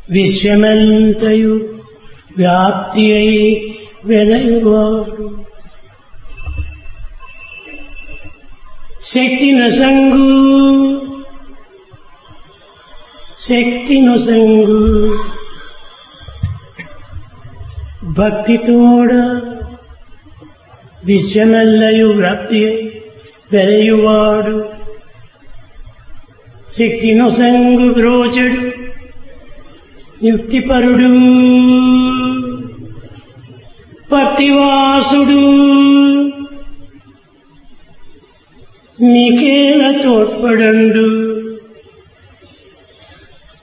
విశ్వమంతయు వ్యాప్తి అయి వెలయువాడు శక్తి నొసంగు శక్తి నొసంగు భక్తితోడ విశ్వమల్లయు వ్యాప్తి అయి వెలయువాడు శక్తి నొసంగు బ్రోచడు యుక్తిపరుడు పతివాసుడు నీకేల తోడ్పడండు